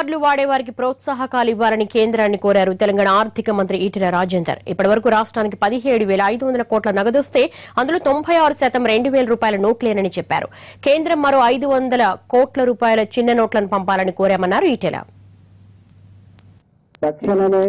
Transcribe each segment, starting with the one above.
కార్డులు వాడేవారికి ప్రోత్సాహకాలు ఇవ్వాలని కేంద్రాన్ని కోరారు తెలంగాణ ఆర్థిక మంత్రి ఈటెల రాజేందర్ ఇప్పటివరకు రాష్ట్రానికి పదిహేడు వేల ఐదు వందల కోట్ల నగదొస్తే అందులో తొంభై ఆరు శాతం రెండు వేల రూపాయల నోట్లేనని చెప్పారు కేంద్రం మరో ఐదు వందల కోట్ల రూపాయల చిన్న నోట్లను పంపాలని కోరామన్నారు ఈటెల తక్షణమే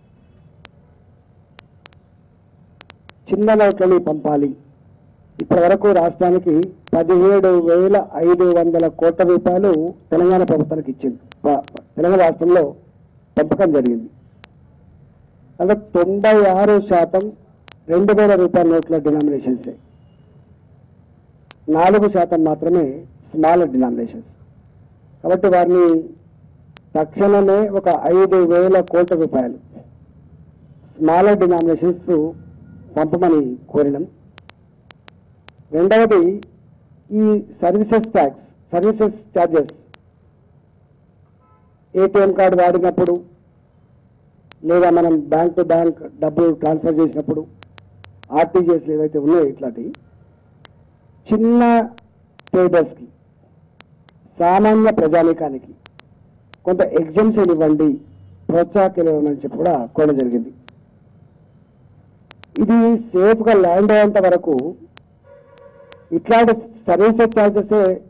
చిన్న నోట్లని పంపాలి ఇప్పటి వరకు రాష్ట్రానికి పదిహేడు వేల ఐదు వందల కోట్ల రూపాయలు తెలంగాణ ప్రభుత్వానికి ఇచ్చింది ప- తెలంగాణ రాష్ట్రంలో పంపకం జరిగింది అంటే తొంభై ఆరు శాతం రెండు వేల రూపాయల నోట్ల డినామినేషన్సే నాలుగు శాతం మాత్రమే స్మాల్ డినామినేషన్స్ కాబట్టి వారిని తక్షణమే ఒక ఐదు వేల కోట్ల రూపాయలు స్మాలర్ డినామినేషన్స్ పంపమని కోరినాం రెండవది ఈ services tax services charges ATM card వాడినప్పుడు లేదా మనం బ్యాంక్ టు బ్యాంక్ డబ్బులు ట్రాన్స్ఫర్ చేసినప్పుడు ఆర్టీజీఎస్లు ఏవైతే ఉన్నాయో ఇట్లాంటివి చిన్న ట్రేడర్స్కి సామాన్య ప్రజానీకానికి కొంత ఎగ్జామ్షన్ ఇవ్వండి ప్రోత్సాహకాలు ఇవ్వమని చెప్పి కూడా కోరడం జరిగింది ఇది సేఫ్గా ల్యాండ్ అయ్యేంత వరకు ఇట్లాంటి సర్వీసెస్ ఛార్జెస్